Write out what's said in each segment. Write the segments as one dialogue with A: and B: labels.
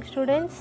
A: students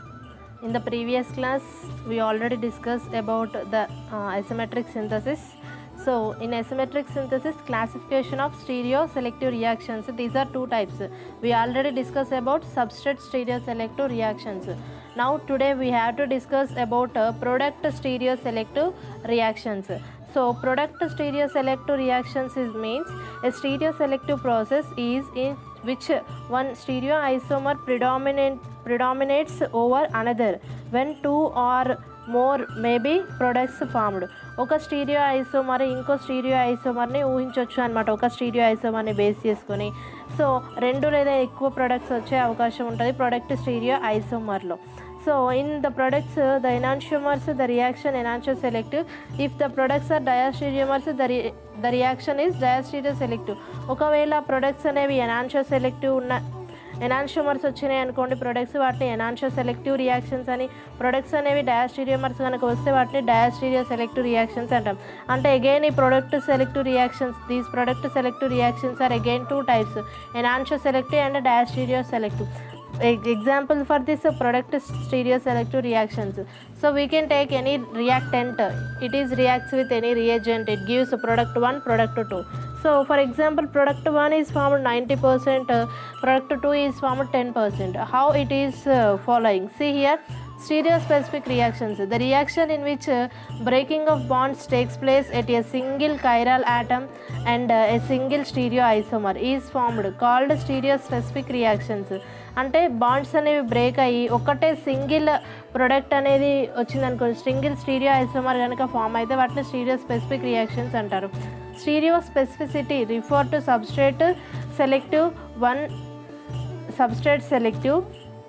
A: in the previous class we already discussed about the uh, asymmetric synthesis so in asymmetric synthesis classification of stereo selective reactions these are two types we already discussed about substrate stereo selective reactions now today we have to discuss about uh, product stereo selective reactions so product stereo selective reactions is means a stereo selective process is in which one stereoisomer predominant predominates over another when two or more maybe products formed ఒక stereoisomer ఇంకో స్టీరియో ఐసోమర్ని ఊహించవచ్చు అనమాట ఒక స్టీరియో ఐసోమర్ని base చేసుకొని సో రెండు లేదా ఎక్కువ ప్రొడక్ట్స్ వచ్చే అవకాశం ఉంటుంది ప్రొడక్ట్ స్టీరియో ఐసోమర్లో so in the products the enantiomers the reaction enantioselective if the products are diastereomers the re the reaction is diastereoselective ఒకవేళ ప్రొడక్ట్స్ అనేవి ఎనాన్షియో సెలెక్టివ్ ఉన్న ఎనాన్షియోమర్స్ వచ్చినాయి అనుకోండి ప్రొడక్ట్స్ వాటిని ఎనాన్షియో సెలెక్టివ్ రియాక్షన్స్ అని products అనేవి diastereomers కనుక వస్తే వాటిని డయాస్టీరియో సెలెక్టివ్ రియాక్షన్స్ అంటాం అంటే అగైన్ ఈ product selective reactions these product selective reactions are again two types enantioselective and diastereoselective example for this uh, product stereo selective reactions so we can take any reactant it is reacts with any reagent it gives a product 1 product 2 so for example product 1 is formed 90% uh, product 2 is formed 10% how it is uh, following see here stereospecific reactions the reaction in which uh, breaking of bonds takes place at a single chiral atom and uh, a single stereoisomer is formed called stereospecific reactions అంటే bonds అనేవి break అయ్యి ఒకటే single product అనేది వచ్చిందనుకో single stereoisomer కనుక form అయితే వాటిని stereospecific reactions అంటారు stereospecificity refer to substrate selective one substrate selective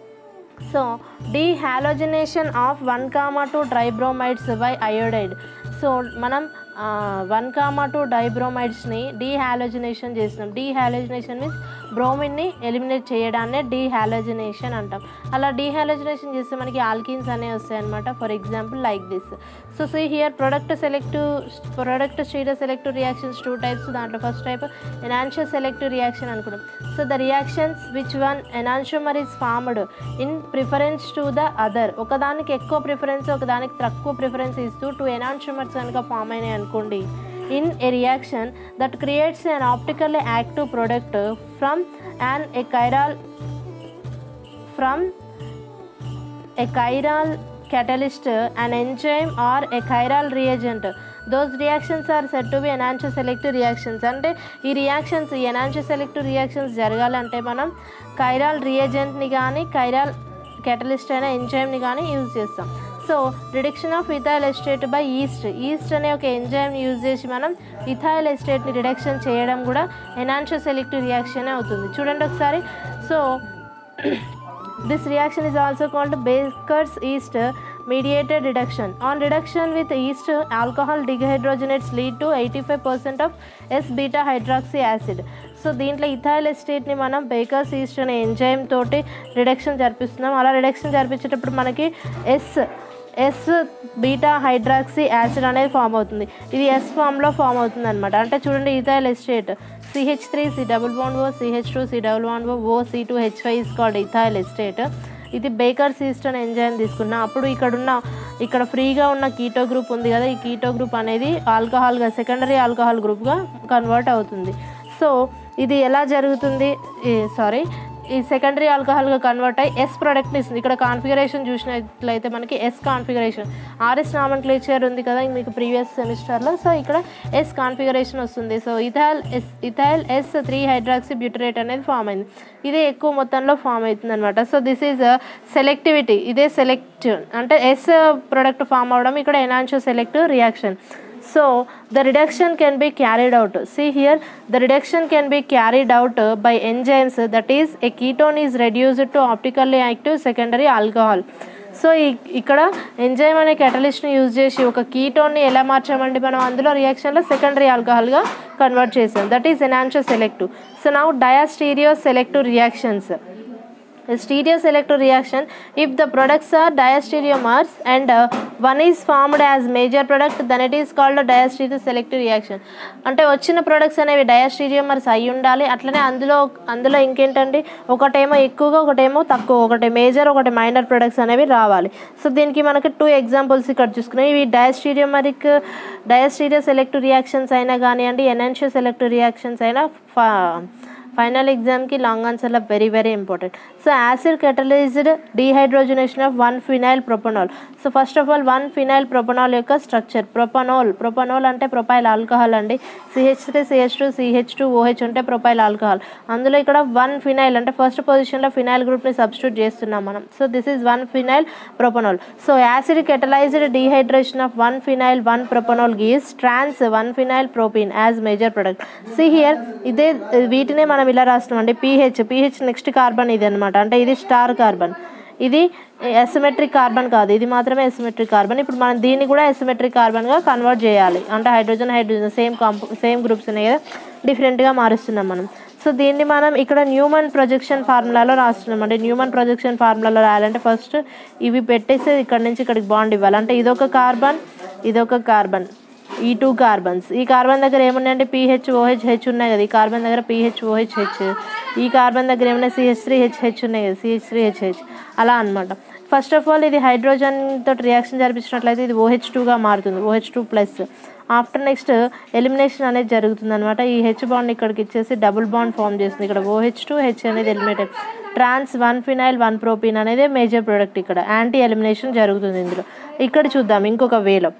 A: so dehalogenation of one comma two tribromides by iodide so మనం వన్ కామా టూ డైబ్రోమైడ్స్ని dehalogenation చేసినాం dehalogenation means బ్రోమిన్ని eliminate చేయడాన్నే డీహాలోజినేషన్ అంటాం అలా డీహాలోజినేషన్ చేస్తే మనకి ఆల్కిన్స్ అనేవి వస్తాయి అనమాట for example like this so see here product selective product stereoselective reactions two types దాంట్లో first type enantioselective reaction అనుకున్నాం so the reactions which one enantiomer is formed in preference to the other ఒకదానికి ఎక్కువ preference ఒకదానికి తక్కువ preference ఇస్తూ two enantiomers కనుక form అయినాయి అనుకోండి in a reaction that creates an optically active product from an a chiral from a chiral catalyst an enzyme or a chiral reagent those reactions are said to be enantio selective reactions అంటే ఈ reactions ఈ enantio enantioselective reactions జరగాలంటే మనం chiral రియేజెంట్ని కానీ chiral catalyst అయిన ఎంజైమ్ని కానీ use చేస్తాం so reduction of ethyl acetate by yeast yeast అనే ఒక ఎంజైమ్ యూజ్ చేసి మనం ఇథైల్ ఎస్టేట్ని రిడక్షన్ చేయడం కూడా ఎనాన్షియో సెలెక్టివ్ రియాక్షన్ అవుతుంది చూడండి ఒకసారి so this reaction is also called baker's yeast mediated reduction on reduction with yeast alcohol dehydrogenates lead to 85% of s beta hydroxy acid so దీంట్లో ethyl ఎస్టేట్ని మనం బేకర్స్ ఈస్ట్ అనే enzyme తోటి reduction జరిపిస్తున్నాం అలా రిడక్షన్ జరిపించేటప్పుడు మనకి S S beta hydroxy acid అనేది ఫామ్ అవుతుంది ఇది ఎస్ ఫామ్లో ఫామ్ అవుతుంది అనమాట అంటే చూడండి ethyl acetate C H three C double bond O C H two C double bond O O C two H five is called ethyl acetate ఇది baker's yeast అనే ఎంజైమ్ తీసుకున్నా అప్పుడు ఇక్కడ ఉన్న ఇక్కడ ఫ్రీగా ఉన్న కీటో గ్రూప్ ఉంది కదా ఈ కీటో గ్రూప్ అనేది ఆల్కహాల్గా సెకండరీ ఆల్కహాల్ గ్రూప్గా కన్వర్ట్ అవుతుంది సో ఇది ఎలా జరుగుతుంది సారీ ఈ సెకండరీ ఆల్కహాల్గా కన్వర్ట్ అయ్యి ఎస్ ప్రోడక్ట్ని ఇస్తుంది ఇక్కడ కాన్ఫిగరేషన్ చూసినట్లయితే మనకి S configuration R S nomenclature ఉంది కదా మీకు ప్రీవియస్ సెమిస్టర్లో సో ఇక్కడ ఎస్ కాన్ఫిగరేషన్ వస్తుంది so ethyl S ethyl S three hydroxy butyrate అనేది ఫామ్ అయింది ఇదే ఎక్కువ మొత్తంలో ఫామ్ అవుతుంది అనమాట సో దిస్ ఈజ్ సెలెక్టివిటీ ఇదే సెలెక్ట్ అంటే ఎస్ ప్రోడక్ట్ ఫామ్ అవడం ఇక్కడ enantioselective reaction so the reduction can be carried out see here the reduction can be carried out uh, by enzymes uh, that is a ketone is reduced to optically active secondary alcohol so ఇక్కడ enzyme అనే కెటలిస్ట్ని use చేసి ఒక కీటోన్ని ఎలా మార్చామండి మనం అందులో రియాక్షన్లో సెకండరీ ఆల్కహాల్గా కన్వర్ట్ చేసాం that is enantioselective so now diastereoselective reactions stereoselective reaction if the products are diastereomers and uh, one is formed as major product then it is called a diastereoselective reaction అంటే వచ్చిన products అనేవి diastereomers అయి ఉండాలి అట్లనే అందులో అందులో ఇంకేంటండి ఒకటేమో ఎక్కువగా ఒకటేమో తక్కువ ఒకటి మేజర్ ఒకటి మైనర్ ప్రొడక్ట్స్ అనేవి రావాలి సో దీనికి మనకి టూ ఎగ్జాంపుల్స్ ఇక్కడ చూసుకున్నాం ఇవి డయాస్టీరియోమరిక్ డయాస్టీరియో సెలెక్టివ్ రియాక్షన్స్ అయినా కానివ్వండి ఎనెన్షియో సెలెక్టివ్ రియాక్షన్స్ అయినా ఫా ఫైనల్ ఎగ్జామ్కి లాంగ్ ఆన్సర్లో very very important so acid catalyzed dehydrogenation of one phenyl propanal so first of all one phenyl propanal యొక్క స్ట్రక్చర్ ప్రొపనోల్ ప్రొపనోల్ అంటే ప్రొపైల్ ఆల్కహాల్ అండి C H three C H two C H two O H అంటే propyl alcohol అందులో ఇక్కడ one phenyl అంటే first పొజిషన్లో phenyl గ్రూప్ని substitute చేస్తున్నాం మనం so this is one phenyl propanol so acid catalyzed dehydration of one phenyl one propanol గీస్ trans one phenyl propene as major product see here ఇదే వీటినే మనం ఇలా రాస్తున్నాం అండి పీహెచ్ పీహెచ్ నెక్స్ట్ కార్బన్ ఇది అనమాట అంటే ఇది స్టార్ కార్బన్ ఇది ఎసిమెట్రిక్ కార్బన్ కాదు ఇది మాత్రమే ఎసిమెట్రిక్ కార్బన్ ఇప్పుడు మనం దీన్ని కూడా ఎసిమెట్రిక్ కార్బన్గా కన్వర్ట్ చేయాలి అంటే hydrogen hydrogen same compo same groups ఉన్నాయి కదా డిఫరెంట్గా మారుస్తున్నాం మనం సో దీన్ని మనం ఇక్కడ న్యూమన్ ప్రొజెక్షన్ ఫార్ములాలో రాస్తున్నాం అంటే న్యూమన్ ప్రొజెక్షన్ ఫార్ములాలో రాయాలంటే ఫస్ట్ ఇవి పెట్టేసి ఇక్కడ నుంచి ఇక్కడికి బాండ్ ఇవ్వాలి అంటే ఇదొక కార్బన్ ఇదొక కార్బన్ ఈ టూ కార్బన్స్ ఈ కార్బన్ దగ్గర ఏమున్నాయంటే పీహెచ్ ఓహెచ్ హెచ్ ఉన్నాయి కదా ఈ కార్బన్ దగ్గర పీహెచ్ ఓహెచ్ హెచ్ ఈ కార్బన్ దగ్గర ఏమన్నా సిహెచ్ త్రీ హెచ్ హెచ్ ఉన్నాయి కదా సిహెచ్ త్రీ హెచ్ హెచ్ అలా అనమాట ఫస్ట్ ఆఫ్ ఆల్ ఇది హైడ్రోజన్ తోటి రియాక్షన్ జరిపించినట్లయితే ఇది ఓహెచ్ టూగా మారుతుంది O H two plus after next elimination అనేది జరుగుతుంది అనమాట ఈ హెచ్ బాండ్ ఇక్కడికి ఇచ్చేసి డబుల్ బాండ్ ఫామ్ చేస్తుంది ఇక్కడ ఓహెచ్ టూ హెచ్ అనేది eliminated trans one phenyl one propene అనేది మేజర్ ప్రోడక్ట్ ఇక్కడ యాంటీ ఎలిమినేషన్ జరుగుతుంది ఇందులో ఇక్కడ చూద్దాం ఇంకొక వేలో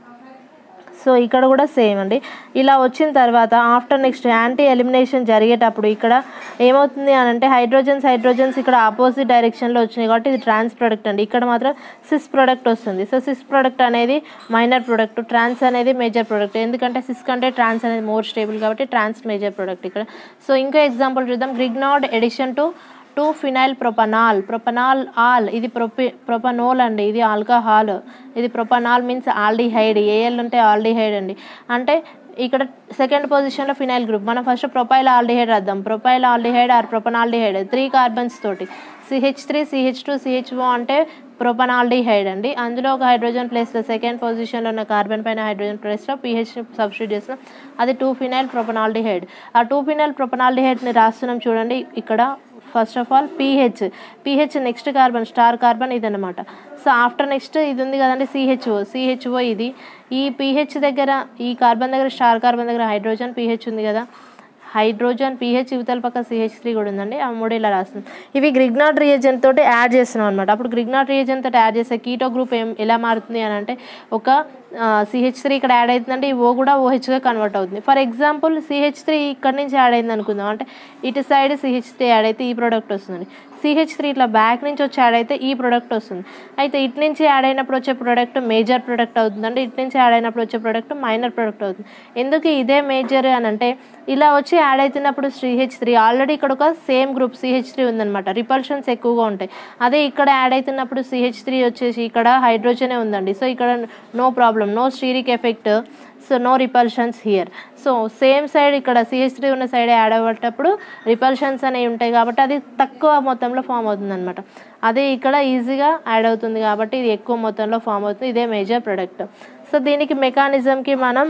A: సో ఇక్కడ కూడా సేమ్ అండి ఇలా వచ్చిన తర్వాత ఆఫ్టర్ నెక్స్ట్ యాంటీ ఎలిమినేషన్ జరిగేటప్పుడు ఇక్కడ ఏమవుతుంది అని అంటే హైడ్రోజన్స్ హైడ్రోజన్స్ ఇక్కడ ఆపోజిట్ డైరెక్షన్లో వచ్చినాయి కాబట్టి ఇది ట్రాన్స్ ప్రోడక్ట్ అండి ఇక్కడ మాత్రం సిస్ ప్రోడక్ట్ వస్తుంది సో సిస్ ప్రోడక్ట్ అనేది మైనర్ ప్రోడక్ట్ ట్రాన్స్ అనేది మేజర్ ప్రోడక్ట్ ఎందుకంటే సిస్ కంటే ట్రాన్స్ అనేది మోర్ స్టేబుల్ కాబట్టి ట్రాన్స్ మేజర్ ప్రోడక్ట్ ఇక్కడ సో ఇంకో ఎగ్జాంపుల్ చూద్దాం Grignard addition to two phenyl propanal propanal al ఇది ప్రొపి ప్రొపనోల్ అండి ఇది ఆల్కహాల్ ఇది ప్రొపనాల్ మీన్స్ ఆల్డిహైడ్ ఏఎల్ అంటే ఆల్డిహైడ్ అండి అంటే ఇక్కడ సెకండ్ పొజిషన్లో ఫినైల్ గ్రూప్ మనం ఫస్ట్ ప్రొపైల్ ఆల్డిహైడ్ రాద్దాం propyl aldehyde or propionaldehyde three carbons తోటి C H three C H two C H O అంటే ప్రొపనాల్డిహైడ్ అండి అందులో ఒక హైడ్రోజన్ ప్లేస్లో సెకండ్ పొజిషన్లో ఉన్న కార్బన్ పైన హైడ్రోజన్ ప్లేస్లో పీహెచ్ సబ్స్టిట్యూట్ చేస్తున్నాం అది టూ ఫినైల్ ప్రొపనాల్డిహైడ్ ఆ టూ ఫినైల్ ప్రొపనాల్డిహైడ్ని రాస్తున్నాం చూడండి ఇక్కడ first of all P H P H next carbon star carbon ఇదన్నమాట సో ఆఫ్టర్ నెక్స్ట్ ఇది ఉంది కదండి సిహెచ్ఓ సిహెచ్ఓ ఇది ఈ పీహెచ్ దగ్గర ఈ కార్బన్ దగ్గర స్టార్ కార్బన్ దగ్గర హైడ్రోజన్ పీహెచ్ ఉంది కదా హైడ్రోజన్ పీహెచ్ యువతల పక్క సిహెచ్ త్రీ కూడా ఉందండి ఆ మూడు ఇలా రాస్తుంది ఇవి గ్రిగ్నాట్ రియేజెంట్ తోటి యాడ్ చేస్తున్నాం అనమాట అప్పుడు గ్రిగ్నాట్ రియేజెంట్ తోటి యాడ్ చేస్తే కీటో గ్రూప్ ఏం ఎలా మారుతుంది అని అంటే ఒక సిహెచ్ త్రీ ఇక్కడ యాడ్ అవుతుందంటే ఈ ఓ కూడా ఓహెచ్గా కన్వర్ట్ అవుతుంది ఫర్ ఎగ్జాంపుల్ సిహెచ్ త్రీ ఇక్కడ నుంచి యాడ్ అయింది అనుకుందాం అంటే ఇటు సైడ్ సిహెచ్ త్రీ యాడ్ అయితే ఈ ప్రోడక్ట్ వస్తుంది సిహెచ్ త్రీ ఇట్లా బ్యాక్ నుంచి వచ్చి యాడ్ అయితే ఈ ప్రోడక్ట్ వస్తుంది అయితే ఇటు నుంచి యాడ్ అయినప్పుడు వచ్చే ప్రోడక్ట్ మేజర్ ప్రోడక్ట్ అవుతుంది అంటే ఇటు నుంచి యాడ్ అయినప్పుడు వచ్చే ప్రోడక్ట్ మైనర్ ప్రోడక్ట్ అవుతుంది ఎందుకు ఇదే మేజర్ అని అంటే ఇలా వచ్చి యాడ్ అవుతున్నప్పుడు సిహెచ్ త్రీ ఆల్రెడీ ఇక్కడ ఒక సేమ్ గ్రూప్ సిహెచ్ త్రీ ఉందన్నమాట రిపల్షన్స్ ఎక్కువగా ఉంటాయి అదే ఇక్కడ యాడ్ అవుతున్నప్పుడు సిహెచ్ త్రీ వచ్చేసి ఇక్కడ హైడ్రోజనే ఉందండి సో ఇక్కడ no problem no steric effect so no repulsions here so same side ఇక్కడ సిహెచ్ త్రీ ఉన్న సైడ్ యాడ్ అవ్వేటప్పుడు రిపల్షన్స్ అనేవి ఉంటాయి కాబట్టి అది తక్కువ మొత్తంలో ఫామ్ అవుతుంది అనమాట అదే ఇక్కడ ఈజీగా యాడ్ అవుతుంది కాబట్టి ఇది ఎక్కువ మొత్తంలో ఫామ్ అవుతుంది ఇదే మేజర్ ప్రొడక్ట్ సో దీనికి మెకానిజంకి మనం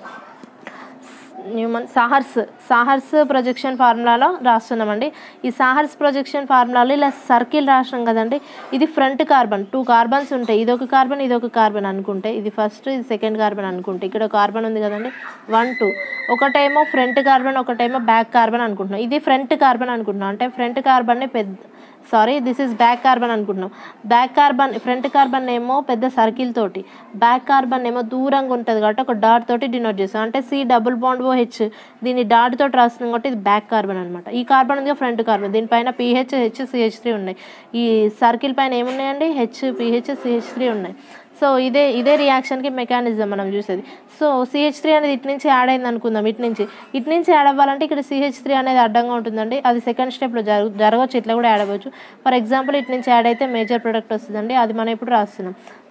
A: న్యూమన్ సాహర్స్ సాహర్స్ ప్రొజెక్షన్ ఫార్ములాలో రాస్తున్నామండి ఈ సాహర్స్ ప్రొజెక్షన్ ఫార్ములాలో ఇలా సర్కిల్ రాసినాం కదండి ఇది ఫ్రంట్ కార్బన్ టూ కార్బన్స్ ఉంటాయి ఇది ఒక కార్బన్ ఇది ఒక కార్బన్ అనుకుంటే ఇది ఫస్ట్ ఇది సెకండ్ కార్బన్ అనుకుంటే ఇక్కడ కార్బన్ ఉంది కదండి వన్ టూ ఒకటేమో ఫ్రంట్ కార్బన్ ఒకటేమో బ్యాక్ కార్బన్ అనుకుంటున్నాం ఇది ఫ్రంట్ కార్బన్ అనుకుంటున్నాం అంటే ఫ్రంట్ కార్బన్ని పెద్ద sorry this is back carbon అనుకుంటున్నాం బ్యాక్ కార్బన్ ఫ్రంట్ కార్బన్ ఏమో పెద్ద సర్కిల్ తోటి బ్యాక్ కార్బన్ ఏమో దూరంగా ఉంటుంది కాబట్టి ఒక డాట్ తోటి డినోట్ చేస్తాం అంటే C double bond O H దీన్ని డాట్ తోటి రాస్తుంది కాబట్టి ఇది బ్యాక్ కార్బన్ అనమాట ఈ కార్బన్ ఉంది ఫ్రంట్ కార్బన్ దీనిపైన పిహెచ్ హెచ్ సిహెచ్ త్రీ ఉన్నాయి ఈ సర్కిల్ పైన ఏమున్నాయండి హెచ్ పిహెచ్ సిహెచ్ త్రీ ఉన్నాయి సో ఇదే ఇదే రియాక్షన్కి మెకానిజం మనం చూసేది సో సిహెచ్ త్రీ అనేది ఇటు నుంచి యాడ్ అయింది అనుకుందాం ఇటు నుంచి ఇటు నుంచి యాడ్ అవ్వాలంటే ఇక్కడ సిహెచ్ త్రీ అనేది అడ్డంగా ఉంటుందండి అది సెకండ్ స్టెప్లో జరగ జరగవచ్చు ఇట్లా కూడా యాడ్ అవ్వచ్చు ఫర్ ఎగ్జాంపుల్ ఇటు నుంచి యాడ్ అయితే మేజర్ ప్రొడక్ట్ వస్తుందండి అది మనం ఇప్పుడు రాస్తున్నాం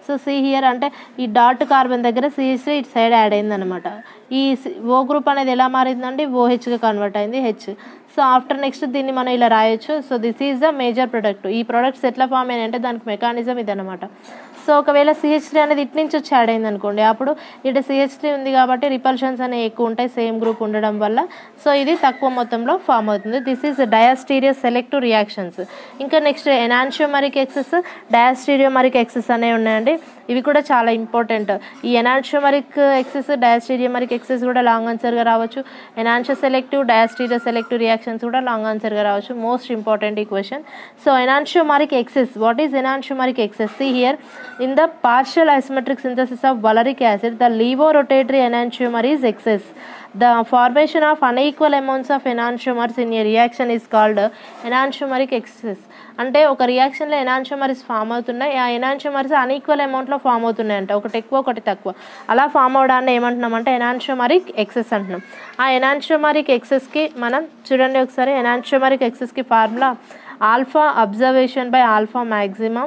A: సో సి హియర్ అంటే ఈ డాట్ కార్బన్ దగ్గర సిహెచ్ త్రీ ఇటు సైడ్ యాడ్ అయింది అనమాట ఈ ఓ గ్రూప్ అనేది ఎలా మారిందంటే ఓహెచ్గా కన్వర్ట్ అయింది హెచ్ సో ఆఫ్టర్ నెక్స్ట్ దీన్ని మనం ఇలా రాయొచ్చు so this is the major product ఈ ప్రొడక్ట్స్ ఎట్లా ఫామ్ అయినాయి అంటే దానికి మెకానిజం ఇదనమాట సో ఒకవేళ సిహెచ్ త్రీ అనేది ఇటు నుంచి వచ్చి యాడ్ అయింది అనుకోండి అప్పుడు ఇటు సిహెచ్ త్రీ ఉంది కాబట్టి రిపల్షన్స్ అనేవి ఎక్కువ ఉంటాయి సేమ్ గ్రూప్ ఉండడం వల్ల సో ఇది తక్కువ మొత్తంలో ఫామ్ అవుతుంది this is diastereoselective reactions ఇంకా next enantiomeric excess diastereomeric excess అనేవి ఉన్నాయండి ఇవి కూడా చాలా ఇంపార్టెంట్ ఈ ఎనాన్షియోమరిక్ ఎక్సెస్ డయాస్టీరియోమరిక్ ఎక్సెస్ కూడా లాంగ్ ఆన్సర్గా రావచ్చు enantioselective diastereoselective reactions కూడా లాంగ్ ఆన్సర్గా రావచ్చు మోస్ట్ ఇంపార్టెంట్ ఈ question so enantiomeric excess what is enantiomeric excess see here in the partial asymmetric synthesis of valeric acid the levorotatory enantiomer is excess the formation of unequal amounts of enantiomers in a reaction is called enantiomeric excess అంటే ఒక రియాక్షన్లో enantiomers form అవుతున్నాయి ఆ enantiomers unequal అమౌంట్లో form అవుతున్నాయి అంట ఒకటి ఎక్కువ ఒకటి తక్కువ అలా ఫామ్ అవడాన్ని ఏమంటున్నాం అంటే ఎనాన్షియోమరిక్ ఎక్సెస్ అంటున్నాం ఆ ఎనాన్షియోమరిక్ ఎక్సెస్కి మనం చూడండి ఒకసారి ఎనాన్షియోమరిక్ ఎక్సెస్కి formula alpha observation by alpha maximum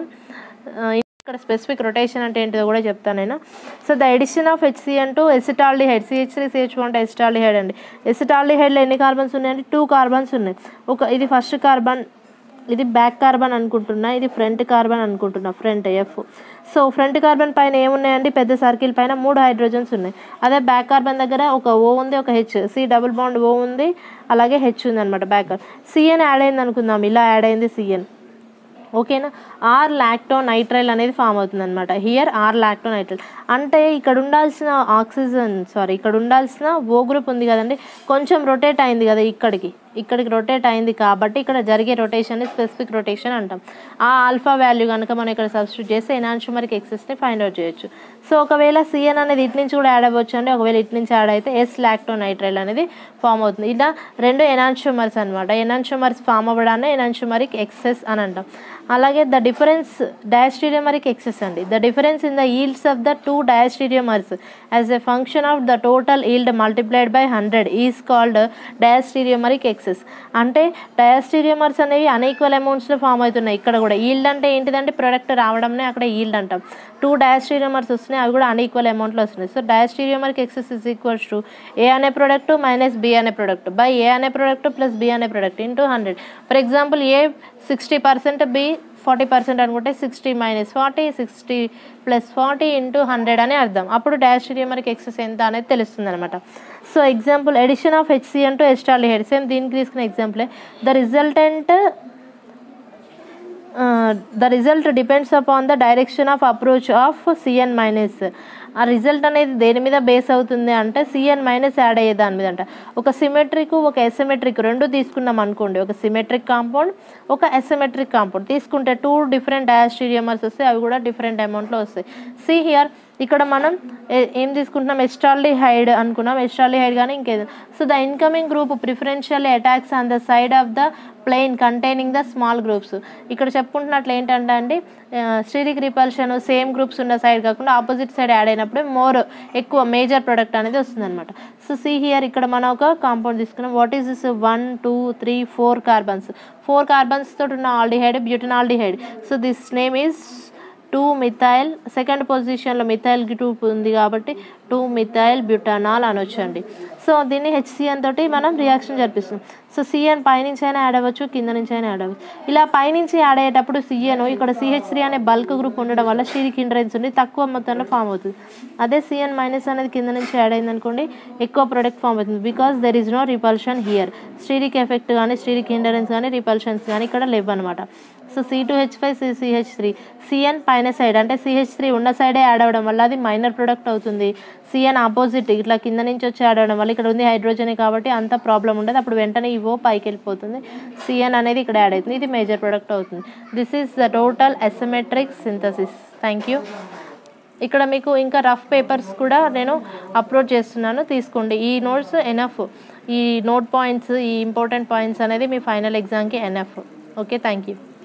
A: ఇక్కడ స్పెసిఫిక్ రొటేషన్ అంటే ఏంటిదో కూడా చెప్తాను నేను so the addition of HCN to acetaldehyde CH three CH one అంటే ఎసిటాల్డిహైడ్ అండి ఎసిటాల్డిహైడ్లో ఎన్ని కార్బన్స్ ఉన్నాయంటే టూ కార్బన్స్ ఉన్నాయి ఒక ఇది ఫస్ట్ కార్బన్ ఇది బ్యాక్ కార్బన్ అనుకుంటున్నా ఇది ఫ్రంట్ కార్బన్ అనుకుంటున్నా front F so front carbon పైన ఏమున్నాయండి పెద్ద సర్కిల్ పైన మూడు హైడ్రోజన్స్ ఉన్నాయి అదే బ్యాక్ కార్బన్ దగ్గర ఒక ఓ ఉంది ఒక H C double bond O ఉంది అలాగే హెచ్ ఉంది అనమాట బ్యాక్ సిఎన్ యాడ్ అయింది అనుకుందాం ఇలా యాడ్ అయింది సిఎన్ ఓకేనా ఆర్ లాక్టో నైట్రైల్ అనేది ఫామ్ అవుతుంది అనమాట హియర్ ఆర్ లాక్టో నైట్రైల్ అంటే ఇక్కడ ఉండాల్సిన ఆక్సిజన్ సారీ ఇక్కడ ఉండాల్సిన ఓ గ్రూప్ ఉంది కదండి కొంచెం రొటేట్ అయింది కదా ఇక్కడికి ఇక్కడికి రొటేట్ అయింది కాబట్టి ఇక్కడ జరిగే రొటేషన్ స్పెసిఫిక్ రొటేషన్ అంటాం ఆ ఆల్ఫా వాల్యూ కనుక మనం ఇక్కడ సబ్స్టిట్యూట్ చేస్తే ఎనాన్షియోమరిక్ ఎక్సెస్ని ఫైండ్ అవుట్ చేయొచ్చు సో ఒకవేళ సిఎన్ అనేది ఇటు నుంచి కూడా యాడ్ అవ్వచ్చు అండి ఒకవేళ ఇటు నుంచి యాడ్ అయితే ఎస్ లాక్టో నైట్రైల్ అనేది ఫామ్ అవుతుంది ఇలా రెండు ఎనాన్షియోమర్స్ అనమాట ఎనాన్షియోమర్స్ ఫామ్ అవ్వడాన్ని ఎనాన్షియోమరిక్ ఎక్సెస్ అని అంటాం అలాగే ద డిఫరెన్స్ డయాస్టీరియోమరిక్ ఎక్సెస్ అండి the difference in the yields of the two diastereomers as a function of the total yield multiplied by hundred is called diastereomeric excess అంటే diastereomers అనేవి unequal అమౌంట్స్లో form అవుతున్నాయి ఇక్కడ కూడా ఈల్డ్ అంటే ఏంటిదంటే product రావడంనే అక్కడ ఈల్డ్ అంటాం టూ డయాస్టీరియోమర్స్ వస్తున్నాయి అవి కూడా అన్ఈక్వల్ అమౌంట్లో వస్తున్నాయి సో డయాస్టీరియోమర్కి excess is equals to A అనే ప్రోడక్ట్ మైనస్ బి అనే ప్రోడక్ట్ బై ఏ అనే ప్రోడక్ట్ ప్లస్ బి అనే product into hundred for example A sixty percent B forty percent అనుకుంటే sixty minus forty sixty plus forty into hundred అని అర్థం అప్పుడు డయాస్టీరియోమర్కి excess ఎంత అనేది తెలుస్తుంది అనమాట so example addition of HC అంటూ ఎస్టాలిహెడ్ సేమ్ దీనికి తీసుకున్న ఎగ్జాంపులే the resultant the result depends upon the direction of approach of CN minus ఆ రిజల్ట్ అనేది దేని మీద బేస్ అవుతుంది అంటే సిఎన్ మైనస్ యాడ్ అయ్యే దాని మీద అంట ఒక సిమెట్రిక్ ఒక ఎసమెట్రిక్ రెండు తీసుకున్నాం అనుకోండి ఒక సిమెట్రిక్ కాంపౌండ్ ఒక ఎసమెట్రిక్ కాంపౌండ్ తీసుకుంటే టూ డిఫరెంట్ డయాస్టీరియోమర్స్ వస్తాయి అవి కూడా డిఫరెంట్ అమౌంట్లో వస్తాయి సి హియర్ ఇక్కడ మనం ఏ- ఏం తీసుకుంటున్నాం ఎస్టాల్డిహైడ్ అనుకున్నాం ఎస్టాల్డిహైడ్ కానీ ఇంకేదో so the incoming group preferential attacks on the side of the plane containing the small groups ఇక్కడ చెప్పుకుంటున్నట్లు ఏంటంటే అండి స్టీరిక్ రిపల్షన్ సేమ్ గ్రూప్స్ ఉన్న సైడ్ కాకుండా ఆపోజిట్ సైడ్ యాడ్ అయినప్పుడు మోర్ ఎక్కువ మేజర్ ప్రొడక్ట్ అనేది వస్తుంది అనమాట సో సి హియర్ ఇక్కడ మనం ఒక కాంపౌండ్ తీసుకున్నాం what is this one two three four carbons four carbons తోటి ఉన్న aldehyde butanaldehyde so this name is two methyl second పొజిషన్లో మిథైల్ గ్రూప్ ఉంది కాబట్టి టూ మిథైల్ బ్యూటనాల్ అనొచ్చండి సో దీన్ని హెచ్సిఎన్ తోటి మనం రియాక్షన్ జరిపిస్తున్నాం సో సిఎన్ పైనుంచి అయినా యాడ్ అవ్వచ్చు కింద నుంచి అయినా యాడ్ అవ్వచ్చు ఇలా పైనుంచి యాడ్ అయ్యేటప్పుడు సిఎన్ ఇక్కడ సిహెచ్ త్రీ అనే బల్క్ గ్రూప్ ఉండడం వల్ల స్టీరిక్ హిండ్రెన్స్ ఉంది తక్కువ మొత్తంలో ఫామ్ అవుతుంది అదే సిఎన్ మైనస్ అనేది కింద నుంచి యాడ్ అయింది అనుకోండి ఎక్కువ ప్రొడక్ట్ ఫామ్ అవుతుంది because there is no repulsion here steric effect కానీ స్టీరిక్ హిండరెన్స్ కానీ రిపల్షన్స్ కానీ ఇక్కడ లేవు అనమాట so C two H five C CH three CN పైన సైడ్ అంటే సిహెచ్ త్రీ ఉన్న సైడే యాడ్ అవ్వడం వల్ల అది మైనర్ ప్రొడక్ట్ అవుతుంది సిఎన్ ఆపోజిట్ ఇట్లా కింద నుంచి వచ్చి యాడ్ అవ్వడం వల్ల ఇక్కడ ఉంది హైడ్రోజన్ కాబట్టి అంత ప్రాబ్లం ఉండదు అప్పుడు వెంటనే ఇవో పైకి వెళ్ళిపోతుంది సిఎన్ అనేది ఇక్కడ యాడ్ అవుతుంది ఇది మేజర్ ప్రొడక్ట్ అవుతుంది this is the total asymmetric synthesis thank you ఇక్కడ మీకు ఇంకా రఫ్ పేపర్స్ కూడా నేను అప్లోడ్ చేస్తున్నాను తీసుకోండి ఈ నోట్స్ ఎనఫ్ ఈ నోట్ పాయింట్స్ ఈ ఇంపార్టెంట్ పాయింట్స్ అనేది మీ ఫైనల్ ఎగ్జామ్కి ఎనఫ్ ఓకే థ్యాంక్ యూ